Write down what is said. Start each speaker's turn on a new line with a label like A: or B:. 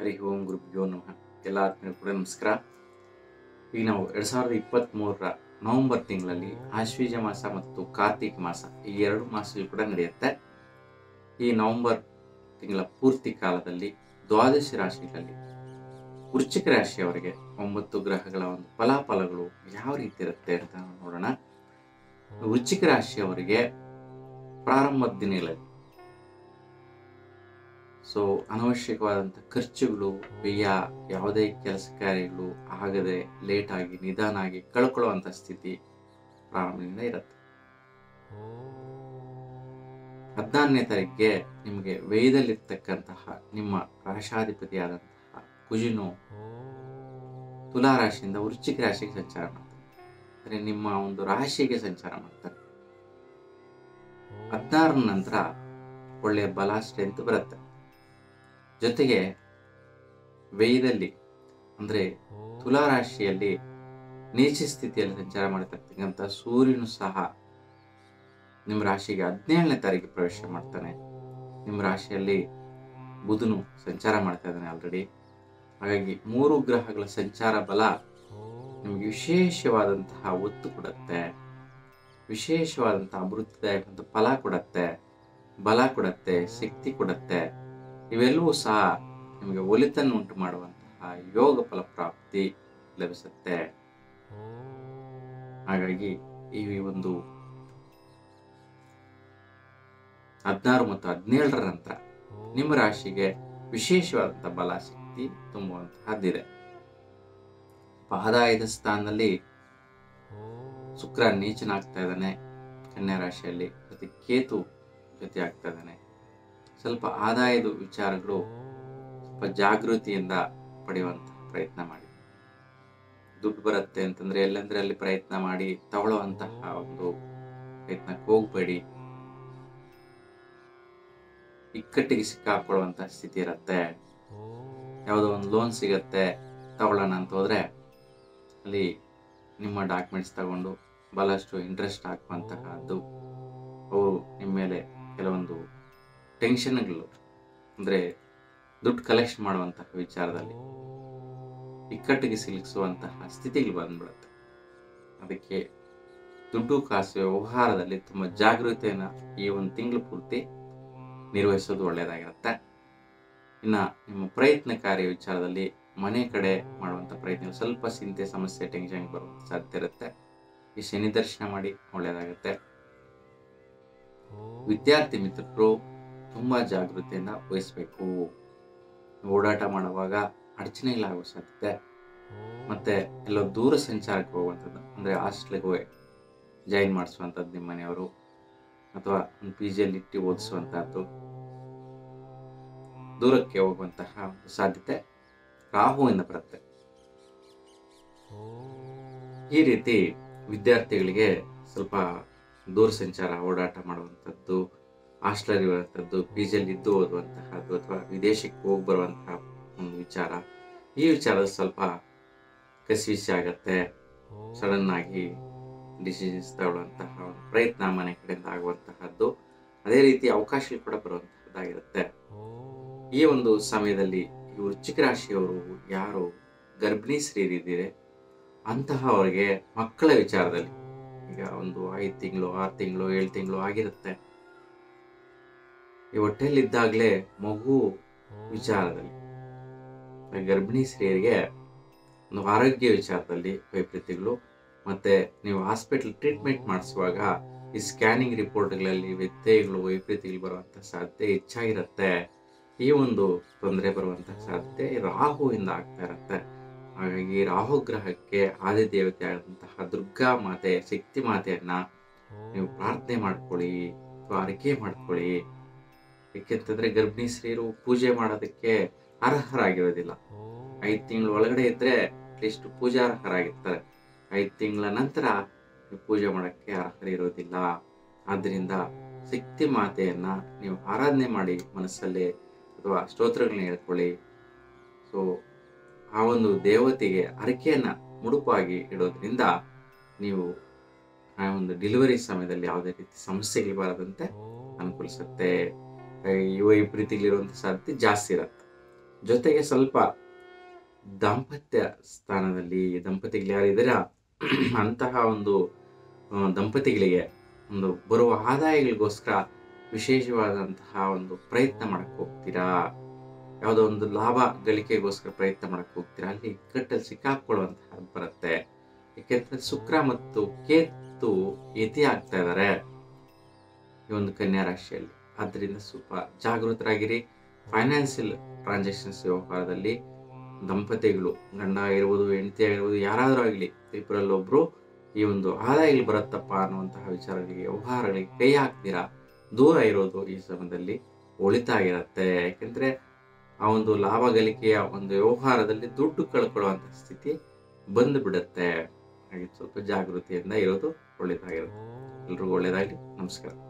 A: ಹರಿ ಓಂ ಗುರುಭ್ಯೋ ನಮಃ ಎಲ್ಲ ಆತ್ಮೀಯರು ಕೂಡ ನಮಸ್ಕಾರ ಈಗ ನಾವು ಎರಡ್ ಸಾವಿರದ ಇಪ್ಪತ್ತ್ ಮೂರರ ನವೆಂಬರ್ ತಿಂಗಳಲ್ಲಿ ಆಶ್ವೀಜ ಮಾಸ ಮತ್ತು ಕಾರ್ತಿಕ್ ಮಾಸ ಈ ಎರಡು ಮಾಸಗಳು ಕೂಡ ನಡೆಯುತ್ತೆ ಈ ನವೆಂಬರ್ ತಿಂಗಳ ಪೂರ್ತಿ ಕಾಲದಲ್ಲಿ ದ್ವಾದಶ ರಾಶಿಗಳಲ್ಲಿ ವೃಶ್ಚಿಕ ರಾಶಿಯವರಿಗೆ ಒಂಬತ್ತು ಗ್ರಹಗಳ ಒಂದು ಫಲಾಫಲಗಳು ಯಾವ ರೀತಿ ಇರುತ್ತೆ ಅಂತ ನಾವು ನೋಡೋಣ ವೃಶ್ಚಿಕ ರಾಶಿಯವರಿಗೆ ಪ್ರಾರಂಭದ ದಿನಗಳಲ್ಲಿ ಸೊ ಅನವಶ್ಯಕವಾದಂಥ ಖರ್ಚುಗಳು ವ್ಯಯ ಯಾವುದೇ ಕೆಲಸ ಕಾರ್ಯಗಳು ಆಗದೆ ಲೇಟ್ ಆಗಿ ನಿಧಾನ ಆಗಿ ಕಳ್ಕೊಳ್ಳುವಂಥ ಸ್ಥಿತಿ ಪ್ರಾರಂಭದಿಂದ ಇರುತ್ತೆ ಹದಿನಾರನೇ ತಾರೀಕಿಗೆ ನಿಮಗೆ ವ್ಯಯದಲ್ಲಿರ್ತಕ್ಕಂತಹ ನಿಮ್ಮ ರಾಶಾಧಿಪತಿಯಾದಂತಹ ಕುಜಿನು ತುಲಾ ರಾಶಿಯಿಂದ ವೃಶ್ಚಿಕ ರಾಶಿಗೆ ಸಂಚಾರ ಮಾಡ್ತಾರೆ ಅಂದರೆ ನಿಮ್ಮ ಒಂದು ರಾಶಿಗೆ ಸಂಚಾರ ಮಾಡ್ತಾರೆ ಹದಿನಾರರ ನಂತರ ಒಳ್ಳೆಯ ಬಲ ಸ್ಟ್ರೆಂತ್ ಬರುತ್ತೆ ಜೊತೆಗೆ ವ್ಯಯದಲ್ಲಿ ಅಂದರೆ ತುಲಾ ರಾಶಿಯಲ್ಲಿ ನೀಚ ಸ್ಥಿತಿಯಲ್ಲಿ ಸಂಚಾರ ಮಾಡತಕ್ಕಂಥ ಸೂರ್ಯನು ಸಹ ನಿಮ್ಮ ರಾಶಿಗೆ ಹದಿನೇಳನೇ ತಾರೀಕು ಪ್ರವೇಶ ಮಾಡ್ತಾನೆ ನಿಮ್ಮ ರಾಶಿಯಲ್ಲಿ ಬುಧನು ಸಂಚಾರ ಮಾಡ್ತಾ ಇದ್ದಾನೆ ಆಲ್ರೆಡಿ ಹಾಗಾಗಿ ಮೂರು ಗ್ರಹಗಳ ಸಂಚಾರ ಬಲ ನಿಮಗೆ ವಿಶೇಷವಾದಂತಹ ಒತ್ತು ಕೊಡುತ್ತೆ ವಿಶೇಷವಾದಂತಹ ಅಭಿವೃದ್ಧಿದಾಯಕಂತ ಫಲ ಕೊಡುತ್ತೆ ಬಲ ಕೊಡುತ್ತೆ ಶಕ್ತಿ ಕೊಡುತ್ತೆ ಇವೆಲ್ಲವೂ ಸಹ ನಿಮಗೆ ಒಲಿತನ್ನು ಉಂಟು ಮಾಡುವಂತಹ ಯೋಗ ಫಲಪ್ರಾಪ್ತಿ ಲಭಿಸುತ್ತೆ ಹಾಗಾಗಿ ಈ ಒಂದು ಹದಿನಾರು ಮತ್ತು ಹದಿನೇಳರ ನಂತರ ನಿಮ್ಮ ರಾಶಿಗೆ ವಿಶೇಷವಾದಂತಹ ಬಲ ಶಕ್ತಿ ತುಂಬುವಂತಹದ್ದಿದೆ ಆದಾಯದ ಸ್ಥಾನದಲ್ಲಿ ಶುಕ್ರ ನೀಚನಾಗ್ತಾ ಇದ್ದಾನೆ ಕನ್ಯಾ ರಾಶಿಯಲ್ಲಿ ಜೊತೆ ಕೇತು ಜೊತೆ ಆಗ್ತಾ ಇದ್ದಾನೆ ಸ್ವಲ್ಪ ಆದಾಯದ ವಿಚಾರಗಳು ಸ್ವಲ್ಪ ಜಾಗೃತಿಯಿಂದ ಪಡೆಯುವಂತಹ ಪ್ರಯತ್ನ ಮಾಡಿ ದುಡ್ಡು ಬರುತ್ತೆ ಅಂತಂದ್ರೆ ಎಲ್ಲಂದ್ರೆ ಅಲ್ಲಿ ಪ್ರಯತ್ನ ಮಾಡಿ ತಗೊಳ್ಳುವಂತಹ ಒಂದು ಪ್ರಯತ್ನಕ್ಕೆ ಹೋಗ್ಬೇಡಿ ಇಕ್ಕಟ್ಟಿಗೆ ಸಿಕ್ಕಾಕೊಳ್ಳುವಂತಹ ಸ್ಥಿತಿ ಇರುತ್ತೆ ಯಾವುದೋ ಒಂದು ಲೋನ್ ಸಿಗತ್ತೆ ತಗೊಳ್ಳೋಣ ಅಂತ ಹೋದ್ರೆ ಅಲ್ಲಿ ನಿಮ್ಮ ಡಾಕ್ಯುಮೆಂಟ್ಸ್ ತಗೊಂಡು ಬಹಳಷ್ಟು ಇಂಟ್ರೆಸ್ಟ್ ಹಾಕುವಂತಹದ್ದು ಅವರು ನಿಮ್ಮ ಮೇಲೆ ಕೆಲವೊಂದು ಟೆನ್ಷನ್ಗಳು ಅಂದರೆ ದುಡ್ಡು ಕಲೆಕ್ಷನ್ ಮಾಡುವಂತಹ ವಿಚಾರದಲ್ಲಿ ಇಕ್ಕಟ್ಟಿಗೆ ಸಿಲುಕಿಸುವಂತಹ ಸ್ಥಿತಿಗಳು ಬಂದ್ಬಿಡುತ್ತೆ ಅದಕ್ಕೆ ದುಡ್ಡು ಕಾಸು ವ್ಯವಹಾರದಲ್ಲಿ ತುಂಬ ಜಾಗೃತಿಯನ್ನು ಈ ಒಂದು ತಿಂಗಳು ಪೂರ್ತಿ ನಿರ್ವಹಿಸೋದು ಒಳ್ಳೆಯದಾಗಿರುತ್ತೆ ಇನ್ನು ನಿಮ್ಮ ಪ್ರಯತ್ನಕಾರಿ ವಿಚಾರದಲ್ಲಿ ಮನೆ ಕಡೆ ಮಾಡುವಂಥ ಪ್ರಯತ್ನ ಸ್ವಲ್ಪ ಚಿಂತೆ ಸಮಸ್ಯೆ ಟೆನ್ಷನ್ ಬರುವಂಥ ಸಾಧ್ಯತೆ ಇರುತ್ತೆ ಈ ಶನಿ ದರ್ಶನ ಮಾಡಿ ಒಳ್ಳೆಯದಾಗುತ್ತೆ ವಿದ್ಯಾರ್ಥಿ ಮಿತ್ರರು ತುಂಬ ಜಾಗೃತಿಯಿಂದ ವಹಿಸಬೇಕು ಓಡಾಟ ಮಾಡುವಾಗ ಅಡಚಣೆಗಳಾಗುವ ಸಾಧ್ಯತೆ ಮತ್ತೆ ಎಲ್ಲೋ ದೂರ ಸಂಚಾರಕ್ಕೆ ಹೋಗುವಂಥದ್ದು ಅಂದರೆ ಹಾಸ್ಟೆಲ್ಗೆ ಜಾಯಿನ್ ಮಾಡಿಸುವಂಥದ್ದು ನಿಮ್ಮ ಮನೆಯವರು ಅಥವಾ ಒಂದು ಪಿ ಜಿಯಲ್ಲಿ ಇಟ್ಟು ಓದಿಸುವಂತಹದ್ದು ದೂರಕ್ಕೆ ಹೋಗುವಂತಹ ಒಂದು ಸಾಧ್ಯತೆ ರಾಹುವಿಂದ ಬರುತ್ತೆ ಈ ರೀತಿ ವಿದ್ಯಾರ್ಥಿಗಳಿಗೆ ಸ್ವಲ್ಪ ದೂರ ಸಂಚಾರ ಓಡಾಟ ಮಾಡುವಂಥದ್ದು ಹಾಸ್ಟೆಲ್ ಇರುವಂಥದ್ದು ಪಿ ಜಿಯಲ್ಲಿ ಇದ್ದು ಓದುವಂತಹದ್ದು ಅಥವಾ ವಿದೇಶಕ್ಕೆ ಹೋಗಿ ಬರುವಂತಹ ಒಂದು ವಿಚಾರ ಈ ವಿಚಾರದ ಸ್ವಲ್ಪ ಕಸಿವಿಸಿ ಆಗತ್ತೆ ಸಡನ್ ಆಗಿ ಡಿಸಿಷನ್ಸ್ ತಗೊಳ್ಳುವಂತಹ ಒಂದು ಪ್ರಯತ್ನ ಮನೆ ಕಡೆಯಿಂದ ಆಗುವಂತಹದ್ದು ಅದೇ ರೀತಿ ಅವಕಾಶಗಳು ಕೂಡ ಬರುವಂತಹದ್ದಾಗಿರುತ್ತೆ ಈ ಒಂದು ಸಮಯದಲ್ಲಿ ಈ ವೃಶ್ಚಿಕ ರಾಶಿಯವರು ಯಾರು ಗರ್ಭಿಣಿ ಸ್ತ್ರೀಯರಿದ್ದೀರಿ ಅಂತಹವರಿಗೆ ಮಕ್ಕಳ ವಿಚಾರದಲ್ಲಿ ಈಗ ಒಂದು ಐದು ತಿಂಗಳು ಆರು ತಿಂಗಳು ಏಳು ತಿಂಗಳು ಆಗಿರುತ್ತೆ ಈ ಹೊಟ್ಟೆಯಲ್ಲಿದ್ದಾಗಲೇ ಮಗು ವಿಚಾರದಲ್ಲಿ ಗರ್ಭಿಣಿ ಸ್ತ್ರೀಯರಿಗೆ ಒಂದು ಆರೋಗ್ಯ ವಿಚಾರದಲ್ಲಿ ವೈಪರೀತ್ಯಗಳು ಮತ್ತೆ ನೀವು ಹಾಸ್ಪಿಟಲ್ ಟ್ರೀಟ್ಮೆಂಟ್ ಮಾಡಿಸುವಾಗ ಈ ಸ್ಕ್ಯಾನಿಂಗ್ ರಿಪೋರ್ಟ್ಗಳಲ್ಲಿ ವ್ಯತ್ಯಯಗಳು ವೈಪರೀತ್ಯಗಳು ಬರುವಂಥ ಸಾಧ್ಯತೆ ಹೆಚ್ಚಾಗಿರುತ್ತೆ ಈ ಒಂದು ತೊಂದರೆ ಬರುವಂತಹ ಸಾಧ್ಯತೆ ರಾಹುವಿಂದ ಆಗ್ತಾ ಇರುತ್ತೆ ಹಾಗಾಗಿ ರಾಹು ಗ್ರಹಕ್ಕೆ ಆದಿದೇವತೆ ಆದಂತಹ ದುರ್ಗಾ ಮಾತೆ ಶಕ್ತಿ ಮಾತೆಯನ್ನ ನೀವು ಪ್ರಾರ್ಥನೆ ಮಾಡ್ಕೊಳ್ಳಿ ಅಥವಾ ಅರಿಕೆ ಮಾಡ್ಕೊಳ್ಳಿ ಏಕೆಂತಂದ್ರೆ ಗರ್ಭಿಣಿ ಸ್ತ್ರೀಯರು ಪೂಜೆ ಮಾಡೋದಕ್ಕೆ ಅರ್ಹರಾಗಿರೋದಿಲ್ಲ ಐದು ತಿಂಗಳ ಒಳಗಡೆ ಇದ್ರೆ ಅಟ್ಲೀಸ್ಟ್ ಪೂಜಾರ್ಹರಾಗಿರ್ತಾರೆ ಐದು ತಿಂಗಳ ನಂತರ ನೀವು ಪೂಜೆ ಮಾಡೋಕ್ಕೆ ಅರ್ಹರಿರೋದಿಲ್ಲ ಆದ್ದರಿಂದ ಶಕ್ತಿ ಮಾತೆಯನ್ನ ನೀವು ಆರಾಧನೆ ಮಾಡಿ ಮನಸ್ಸಲ್ಲಿ ಅಥವಾ ಸ್ತೋತ್ರಗಳನ್ನ ಹೇಳ್ಕೊಳ್ಳಿ ಸೊ ಆ ಒಂದು ದೇವತೆಗೆ ಹರಕೆಯನ್ನ ಮುಡುಪಾಗಿ ಇಡೋದ್ರಿಂದ ನೀವು ಆ ಒಂದು ಡೆಲಿವರಿ ಸಮಯದಲ್ಲಿ ಯಾವುದೇ ರೀತಿ ಸಮಸ್ಯೆಗಳು ಬರದಂತೆ ಅನುಕೂಲಿಸುತ್ತೆ ಈ ವೈಪರೀತಿಗಳಿರುವಂಥ ಸಾಧ್ಯತೆ ಜಾಸ್ತಿ ಇರುತ್ತೆ ಜೊತೆಗೆ ಸ್ವಲ್ಪ ದಾಂಪತ್ಯ ಸ್ಥಾನದಲ್ಲಿ ದಂಪತಿಗಳು ಯಾರಿದ್ದೀರಾ ಅಂತಹ ಒಂದು ಆ, ದಂಪತಿಗಳಿಗೆ ಒಂದು ಬರುವ ಆದಾಯಗಳಿಗೋಸ್ಕರ ವಿಶೇಷವಾದಂತಹ ಒಂದು ಪ್ರಯತ್ನ ಮಾಡಕ್ ಹೋಗ್ತೀರಾ ಯಾವುದೋ ಒಂದು ಲಾಭ ಗಳಿಕೆಗೋಸ್ಕರ ಪ್ರಯತ್ನ ಮಾಡಕ್ ಹೋಗ್ತೀರಾ ಅಲ್ಲಿ ಇಕ್ಕಟ್ಟಲ್ಲಿ ಸಿಕ್ಕಾಕೊಳ್ಳುವಂತಹ ಬರುತ್ತೆ ಯಾಕೆಂದ್ರೆ ಶುಕ್ರ ಮತ್ತು ಕೇತು ಯತಿ ಆಗ್ತಾ ಇದ್ದಾರೆ ಈ ಒಂದು ಕನ್ಯಾ ರಾಶಿಯಲ್ಲಿ ಆದ್ದರಿಂದ ಸ್ವಲ್ಪ ಜಾಗೃತರಾಗಿರಿ ಫೈನಾನ್ಷಿಯಲ್ ಟ್ರಾನ್ಸಾಕ್ಷನ್ಸ್ ವ್ಯವಹಾರದಲ್ಲಿ ದಂಪತಿಗಳು ಗಂಡ ಆಗಿರ್ಬೋದು ಹೆಂಡತಿ ಆಗಿರ್ಬೋದು ಯಾರಾದರೂ ಆಗಲಿ ಇಬ್ಬರಲ್ಲಿ ಒಬ್ರು ಈ ಒಂದು ಆದಾಯಗಳು ಬರುತ್ತಪ್ಪ ಅನ್ನುವಂತಹ ವಿಚಾರಗಳಿಗೆ ವ್ಯವಹಾರಗಳಿಗೆ ಕೈ ಹಾಕ್ತೀರಾ ದೂರ ಇರೋದು ಈ ಸಮಯದಲ್ಲಿ ಒಳಿತಾಗಿರುತ್ತೆ ಯಾಕೆಂದ್ರೆ ಆ ಒಂದು ಲಾಭ ಗಳಿಕೆಯ ಒಂದು ವ್ಯವಹಾರದಲ್ಲಿ ದುಡ್ಡು ಕಳ್ಕೊಳ್ಳುವಂತಹ ಸ್ಥಿತಿ ಬಂದು ಬಿಡುತ್ತೆ ಹಾಗೆ ಸ್ವಲ್ಪ ಜಾಗೃತಿಯಿಂದ ಇರೋದು ಒಳ್ಳೇದಾಗಿರುತ್ತೆ ಎಲ್ರಿಗೂ ಒಳ್ಳೇದಾಗಲಿ ನಮಸ್ಕಾರ